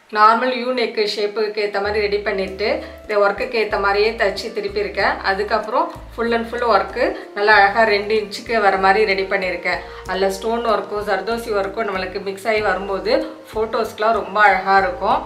normal U neck ஷேப்புக்கு ஏற்ற மாதிரி ரெடி பண்ணிவிட்டு இந்த ஒர்க்குக்கு ஏற்ற மாதிரியே தச்சு திருப்பியிருக்கேன் அதுக்கப்புறம் ஃபுல் அண்ட் ஃபுல் ஒர்க்கு நல்லா அழகாக ரெண்டு இன்ச்சுக்கு வர மாதிரி ரெடி பண்ணியிருக்கேன் அதில் ஸ்டோன் ஒர்க்கும் சர்தோசி ஒர்க்கும் நம்மளுக்கு மிக்ஸ் ஆகி வரும்போது ஃபோட்டோஸ்க்கெலாம் ரொம்ப அழகாக இருக்கும்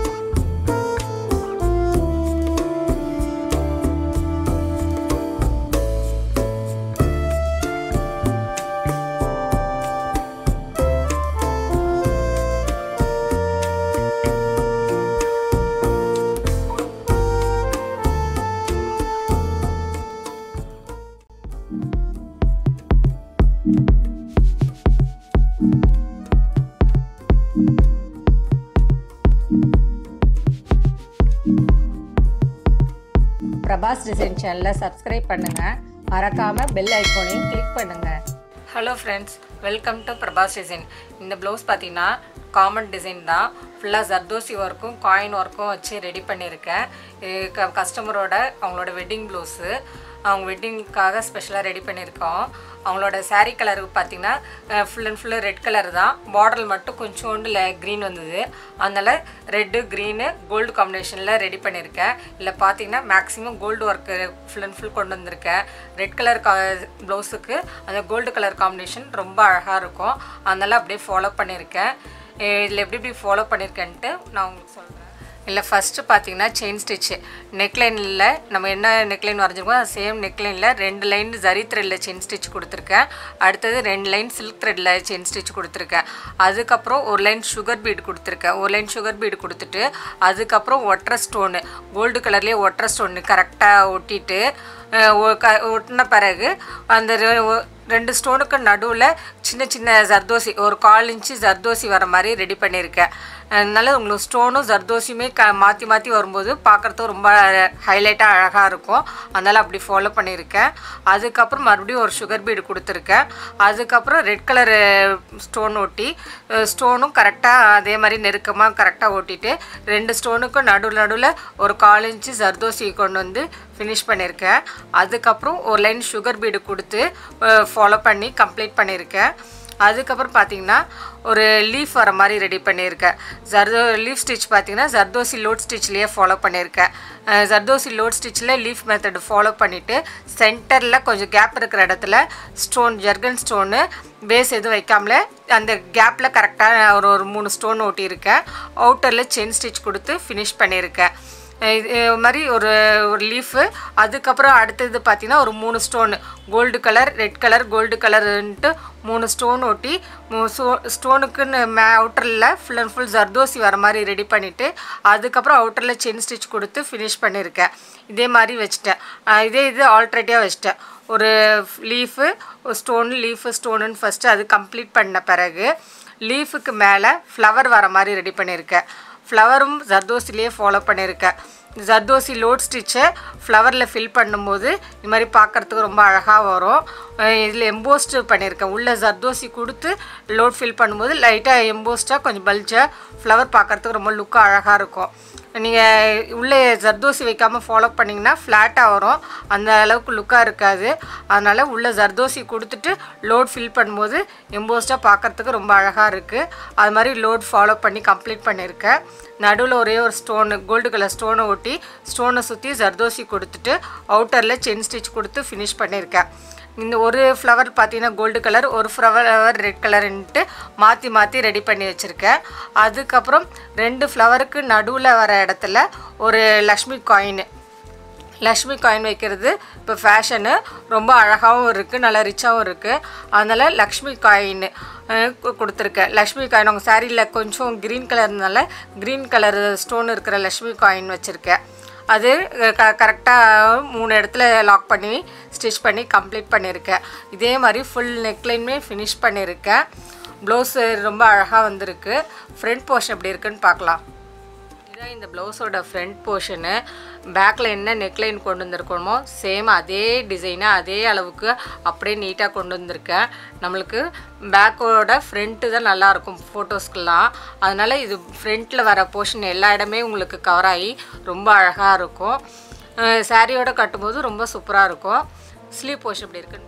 பிரபாஸ் டிசைன் சேனலை சப்ஸ்கிரைப் பண்ணுங்கள் மறக்காமல் பெல் ஐக்கோனையும் கிளிக் பண்ணுங்கள் hello friends welcome to Prabhas design இந்த ப்ளவுஸ் பார்த்தீங்கன்னா காமன் டிசைன் தான் ஃபுல்லாக ஜர்தோசி ஒர்க்கும் காயின் ஒர்க்கும் வச்சு ரெடி பண்ணியிருக்கேன் இது க கஸ்டமரோட அவங்களோட வெட்டிங் ப்ளவுஸு அவங்க வெட்டிங்க்காக ஸ்பெஷலாக ரெடி பண்ணியிருக்கோம் அவங்களோட saree கலருக்கு பார்த்தீங்கன்னா full and full red colour தான் பார்டர் மட்டும் கொஞ்சோண்டு க்ரீன் வந்தது அதனால் ரெட்டு க்ரீனு கோல்டு காம்பினேஷனில் ரெடி பண்ணியிருக்கேன் இல்லை பார்த்தீங்கன்னா maximum gold work full and full கொண்டு வந்திருக்கேன் ரெட் கலர் கா ப்ளவுஸுக்கு அந்த கோல்டு கலர் காம்பினேஷன் ரொம்ப அழகாக இருக்கும் அதனால் அப்படியே ஃபாலோ பண்ணியிருக்கேன் இதில் எப்படி எப்படி ஃபாலோ பண்ணியிருக்கேன்ட்டு நான் உங்களுக்கு சொல்கிறேன் இல்லை ஃபஸ்ட்டு பார்த்தீங்கன்னா செயின் ஸ்டிச்சு நெக்லைனில் நம்ம என்ன நெக்லைன் வரைஞ்சிருக்கோம் அது சேம் நெக்லைனில் ரெண்டு லைன் ஜரி த்ரெட்டில் செயின் ஸ்டிச் கொடுத்துருக்கேன் அடுத்தது ரெண்டு லைன் சில்க் த்ரெட்டில் செயின் ஸ்டிச் கொடுத்துருக்கேன் அதுக்கப்புறம் ஒரு லைன் சுகர் பீடு கொடுத்துருக்கேன் ஒரு லைன் சுகர் பீடு கொடுத்துட்டு அதுக்கப்புறம் ஒற்றை ஸ்டோனு கோல்டு கலர்லேயே ஒற்றை ஸ்டோனு கரெக்டாக ஒட்டிட்டு அஹ், ஒ- க ஒட்டின பிறகு அந்த ரெ- ஒ- ரெண்டு ஸ்டோனுக்கு நடுவில் சின்ன சின்ன ஜர்தோசி ஒரு கால் இன்ச்சு ஜர்தோசி வர மாதிரி ரெடி பண்ணியிருக்கேன் அதனால உங்களுக்கு ஸ்டோனும் ஜர்தோசியுமே க மாற்றி மாற்றி வரும்போது பார்க்குறதுக்கு ரொம்ப ஹைலைட்டாக அழகாக இருக்கும் அதனால் அப்படி ஃபாலோ பண்ணியிருக்கேன் அதுக்கப்புறம் மறுபடியும் ஒரு சுகர் பீடு கொடுத்துருக்கேன் அதுக்கப்புறம் ரெட் கலரு ஸ்டோன் ஒட்டி ஸ்டோனும் கரெக்டாக அதே மாதிரி நெருக்கமாக கரெக்டாக ஒட்டிட்டு ரெண்டு ஸ்டோனுக்கும் நடுவில் நடுவில் ஒரு கால் இன்ச்சு ஜர்தோசி கொண்டு வந்து ஃபினிஷ் பண்ணியிருக்கேன் அதுக்கப்புறம் ஒரு லைன் சுகர் பீடு கொடுத்து ஃபாலோ பண்ணி கம்ப்ளீட் பண்ணியிருக்கேன் அதுக்கப்புறம் பார்த்தீங்கன்னா ஒரு லீஃப் வர மாதிரி ரெடி பண்ணியிருக்கேன் ஜர்தோ லீஃப் ஸ்டிச் பார்த்தீங்கன்னா ஜர்தோசி லோட் ஸ்டிச்லேயே ஃபாலோ பண்ணியிருக்கேன் அஹ் ஜர்தோசி லோட் ஸ்டிச்சில் லீஃப் மெத்தட் ஃபாலோ பண்ணிவிட்டு சென்டரில் கொஞ்சம் கேப் இருக்கிற இடத்துல ஸ்டோன் ஜர்கன் ஸ்டோனு பேஸ் எதுவும் வைக்காமலே அந்த கேப்பில் கரெக்டாக ஒரு ஒரு மூணு ஸ்டோன் ஒட்டியிருக்கேன் அவுட்டரில் செயின் ஸ்டிச் கொடுத்து ஃபினிஷ் பண்ணியிருக்கேன் இது மாதிரி ஒரு ஒரு லீஃபு அதுக்கப்புறம் அடுத்தது பார்த்தீங்கன்னா ஒரு மூணு stone gold colour red colour gold கலருன்ட்டு மூணு ஸ்டோன் ஒட்டி ஸ்டோனுக்குன்னு மே அவுட்டரில் ஃபுல் அண்ட் ஃபுல் ஜர்தோசி வர மாதிரி ரெடி பண்ணிவிட்டு அதுக்கப்புறம் அவுட்டரில் செயின் ஸ்டிச் கொடுத்து ஃபினிஷ் பண்ணியிருக்கேன் இதே மாதிரி வச்சுட்டேன் அஹ் இதே இது ஆல்ட்ரேட்டிவாக வச்சுட்டேன் ஒரு லீஃபு ஒரு ஸ்டோனு லீஃபு ஸ்டோனுன்னு ஃபஸ்ட்டு அது கம்ப்ளீட் பண்ண பிறகு லீஃபுக்கு மேலே ஃப்ளவர் வர மாதிரி ரெடி பண்ணியிருக்கேன் ஃப்ளவரும் ஜர்தோசிலேயே ஃபாலோ பண்ணியிருக்கேன் ஜர்தோசி லோட் ஸ்டிச்சை ஃப்ளவரில் ஃபில் பண்ணும்போது இது மாதிரி பார்க்குறதுக்கு ரொம்ப அழகாக வரும் இதில் எம்போஸ்டு பண்ணியிருக்கேன் உள்ளே ஜர்தோசி கொடுத்து லோட் ஃபில் பண்ணும்போது லைட்டாக எம்போஸ்டாக கொஞ்சம் பல்ஜாக ஃப்ளவர் பார்க்குறதுக்கு ரொம்ப லுக்காக அழகாக இருக்கும் நீங்கள் உள்ளே ஜர்தோசி வைக்காமல் ஃபாலோ பண்ணிங்கன்னா ஃப்ளாட்டாக வரும் அந்த அளவுக்கு லுக்காக இருக்காது அதனால் உள்ளே ஜர்தோசி கொடுத்துட்டு லோட் ஃபில் பண்ணும்போது எம்போஸ்டாக பார்க்குறதுக்கு ரொம்ப அழகாக இருக்குது அது மாதிரி லோட் ஃபாலோ பண்ணி கம்ப்ளீட் பண்ணியிருக்கேன் நடுவில் ஒரே ஒரு ஸ்டோனு கோல்டு கலர் ஸ்டோனை ஒட்டி ஸ்டோனை சுற்றி ஜர்தோசி கொடுத்துட்டு அவுட்டரில் செயின் ஸ்டிச் கொடுத்து ஃபினிஷ் பண்ணியிருக்கேன் இந்த ஒரு ஃப்ளவர் பார்த்தீங்கன்னா கோல்டு கலர் ஒரு ஃப்ளவர் ரெட் கலர்ன்ட்டு மாற்றி மாற்றி ரெடி பண்ணி வச்சுருக்கேன் அதுக்கப்புறம் ரெண்டு ஃப்ளவருக்கு நடுவில் வர இடத்துல ஒரு லக்ஷ்மி காயின் லக்ஷ்மி காயின் வைக்கிறது இப்போ ஃபேஷனு ரொம்ப அழகாகவும் இருக்குது நல்லா ரிச்சாகவும் இருக்குது அதனால் லக்ஷ்மி காயின் கொடுத்துருக்கேன் லக்ஷ்மி காயின் உங்கள் சாரியில் கொஞ்சம் க்ரீன் கலர்னால க்ரீன் கலர் ஸ்டோன் இருக்கிற லக்ஷ்மி காயின் வச்சுருக்கேன் அது க கரெக்டாக மூணு இடத்துல லாக் பண்ணி ஸ்டிச் பண்ணி கம்ப்ளீட் பண்ணியிருக்கேன் இதே மாதிரி ஃபுல் நெக்லைனுமே ஃபினிஷ் பண்ணியிருக்கேன் ப்ளவுஸு ரொம்ப அழகாக வந்திருக்கு ஃப்ரண்ட் போர்ஷன் எப்படி இருக்குன்னு பார்க்கலாம் இதான் இந்த ப்ளவுஸோட ஃப்ரண்ட் போர்ஷனு பேக்கில் என்ன நெக்லைன் கொண்டு வந்திருக்கணுமோ சேம் அதே டிசைனை அதே அளவுக்கு அப்படியே நீட்டாக கொண்டு வந்திருக்கேன் நம்மளுக்கு பேக்கோட ஃப்ரண்ட்டு தான் நல்லாயிருக்கும் ஃபோட்டோஸ்க்கெலாம் அதனால் இது ஃப்ரண்ட்டில் வர போர்ஷன் எல்லா இடமே உங்களுக்கு கவர் ஆகி ரொம்ப அழகாக இருக்கும் சாரியோட கட்டும்போது ரொம்ப சூப்பராக இருக்கும் ஸ்லீவ் போர்ஷன் இப்படி இருக்குன்னு பார்க்கலாம்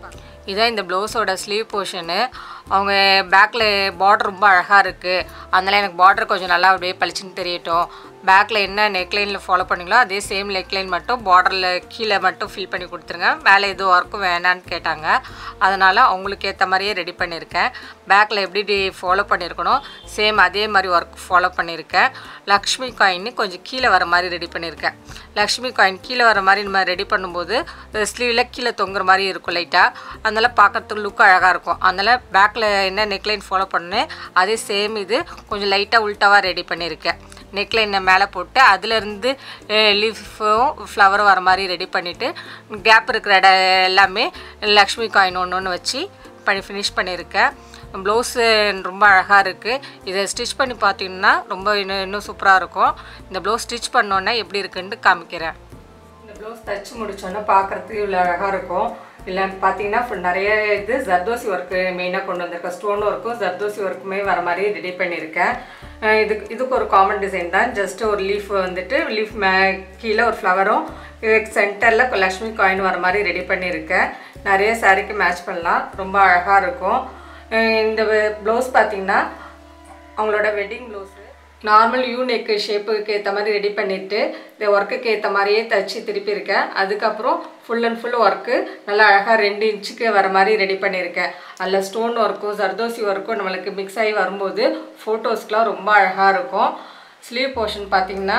இதான் இந்த ப்ளவுஸோட ஸ்லீவ் போர்ஷனு அவங்க பேக்கில் பார்டர் ரொம்ப அழகாக இருக்குது அதனால் எனக்கு பார்டர் கொஞ்சம் நல்லா அப்படியே பளிச்சுன்னு தெரியட்டும் பேக்கில் என்ன நெக்லைனில் ஃபாலோ பண்ணீங்களோ அதே சேம் நெக்லைன் மட்டும் பார்டரில் கீழே மட்டும் ஃபில் பண்ணி கொடுத்துருங்க மேலே எதுவும் ஒர்க்கும் வேணான்னு கேட்டாங்க அதனால் அவங்களுக்கு ஏற்ற மாதிரியே ரெடி பண்ணியிருக்கேன் பேக்கில் எப்படி ஃபாலோ பண்ணியிருக்கணும் சேம் அதே மாதிரி ஒர்க் ஃபாலோ பண்ணியிருக்கேன் லக்ஷ்மி காயின் கொஞ்சம் கீழே வர மாதிரி ரெடி பண்ணியிருக்கேன் லக்ஷ்மி காயின் கீழே வர மாதிரி நம்ம ரெடி பண்ணும்போது ஸ்லீவில் கீழே தொங்குற மாதிரி இருக்கும் லைட்டாக அதனால் பார்க்கறதுக்கு லுக் அழகாக இருக்கும் அதனால் பேக்கில் என்ன நெக்லைன் ஃபாலோ பண்ணேன் அதே சேம் இது கொஞ்சம் லைட்டாக உல்ட்டாவாக ரெடி பண்ணியிருக்கேன் நெக்லைனை மேலே போட்டு அதுலேருந்து லீஃபும் ஃப்ளவரும் வர மாதிரி ரெடி பண்ணிவிட்டு கேப் இருக்கிற இடம் எல்லாமே லக்ஷ்மி காயின் ஒன்று ஒன்று வச்சு பண்ணி ஃபினிஷ் பண்ணியிருக்கேன் ப்ளவுஸு ரொம்ப அழகாக இருக்குது இதை ஸ்டிச் பண்ணி பார்த்தீங்கன்னா ரொம்ப இன்னும் இன்னும் சூப்பராக இருக்கும் இந்த ப்ளவுஸ் ஸ்டிச் பண்ணோன்னே எப்படி இருக்குன்னு காமிக்கிறேன் இந்த ப்ளவுஸ் தச்சு முடிச்சோன்னே பார்க்குறதுக்கு இவ்வளோ அழகாக இருக்கும் இல்லை பார்த்தீங்கன்னா full நிறைய இது ஜர்தோசி ஒர்க்கு மெயினாக கொண்டு வந்திருக்கேன் ஸ்டோன் ஒர்க்கும் ஜர்தோசி ஒர்க்குமே வர மாதிரி ரெடி பண்ணியிருக்கேன் அஹ் இதுக்கு இதுக்கு ஒரு காமன் டிசைன் தான் ஜஸ்ட் ஒரு லீஃப் வந்துட்டு லீஃப் மே கீழே ஒரு ஃப்ளவரும் சென்டரில் லக்ஷ்மி காயின் வர மாதிரி ரெடி பண்ணியிருக்கேன் நிறைய சாரீக்கு மேட்ச் பண்ணலாம் ரொம்ப அழகாக இருக்கும் அஹ் இந்த ப்ளவுஸ் பார்த்தீங்கன்னா அவங்களோட wedding blouse normal U neck ஷேப்புக்கு ஏற்ற மாதிரி ரெடி பண்ணிவிட்டு இந்த ஒர்க்குக்கு ஏற்ற மாதிரியே தச்சு திருப்பியிருக்கேன் அதுக்கப்புறம் ஃபுல் அண்ட் ஃபுல் ஒர்க்கு நல்லா அழகாக ரெண்டு இன்ச்சுக்கு வர மாதிரி ரெடி பண்ணியிருக்கேன் அதில் ஸ்டோன் ஒர்க்கும் ஜர்தோசி ஒர்க்கும் நம்மளுக்கு மிக்ஸ் ஆகி வரும்போது ஃபோட்டோஸ்க்கெலாம் ரொம்ப அழகாக இருக்கும் ஸ்லீவ் போர்ஷன் பார்த்தீங்கன்னா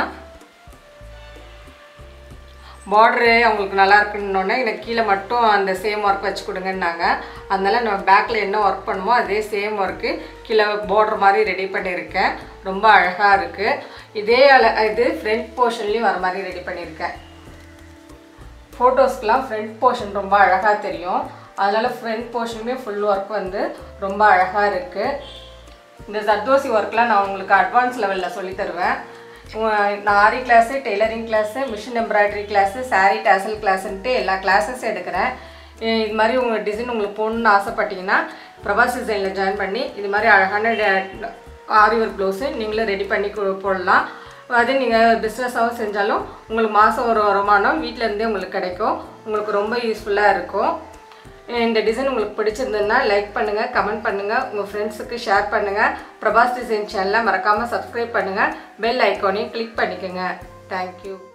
பார்டரு அவங்களுக்கு நல்லா இருக்குன்னொன்னே எனக்கு கீழே மட்டும் அந்த சேம் ஒர்க் வச்சு கொடுங்கன்னாங்க அதனால நம்ம பேக்கில் என்ன ஒர்க் பண்ணுமோ அதே சேம் ஒர்க்கு கீழே பார்டர் மாதிரி ரெடி பண்ணியிருக்கேன் ரொம்ப அழகாக இருக்குது இதே அல இது ஃப்ரண்ட் போர்ஷன்லேயும் வர மாதிரி ரெடி பண்ணியிருக்கேன் ஃபோட்டோஸ்க்கெலாம் ஃப்ரண்ட் போர்ஷன் ரொம்ப அழகாக தெரியும் அதனால் ஃப்ரண்ட் போர்ஷனுமே ஃபுல் ஒர்க் வந்து ரொம்ப அழகாக இருக்குது இந்த ஜர்தோசி ஒர்க்லாம் நான் உங்களுக்கு அட்வான்ஸ் லெவலில் சொல்லி தருவேன் உங்க- நான் aari class tailoring class machine embroidery class saree tassel கிளாஸுன்ட்டு எல்லா கிளாஸஸ் எடுக்கிறேன் இ- இது மாதிரி உங்கள் டிசைன் உங்களுக்கு போகணுன்னு ஆசைப்பட்டீங்கன்னா பிரபாஸ் டிசைனில் ஜாயின் பண்ணி இது மாதிரி அழகான ட- ஆரி ஒர்க் ப்ளவுஸு நீங்களும் ரெடி பண்ணி கு- போடலாம் அது நீங்கள் பிஸ்னஸாகவும் செஞ்சாலும் உங்களுக்கு மாதம் ஒரு வருமானம் வீட்டில் இருந்தே உங்களுக்கு கிடைக்கும் உங்களுக்கு ரொம்ப யூஸ்ஃபுல்லாக இருக்கும் இந்த டிசைன் உங்களுக்கு பிடிச்சிருந்ததுன்னா லைக் பண்ணுங்கள் கமெண்ட் பண்ணுங்கள் உங்கள் ஃப்ரெண்ட்ஸுக்கு ஷேர் பண்ணுங்கள் பிரபாஸ் டிசைன் சேனலை மறக்காமல் சப்ஸ்கிரைப் பண்ணுங்கள் பெல் ஐக்கானையும் கிளிக் பண்ணிக்கோங்க தேங்க்யூ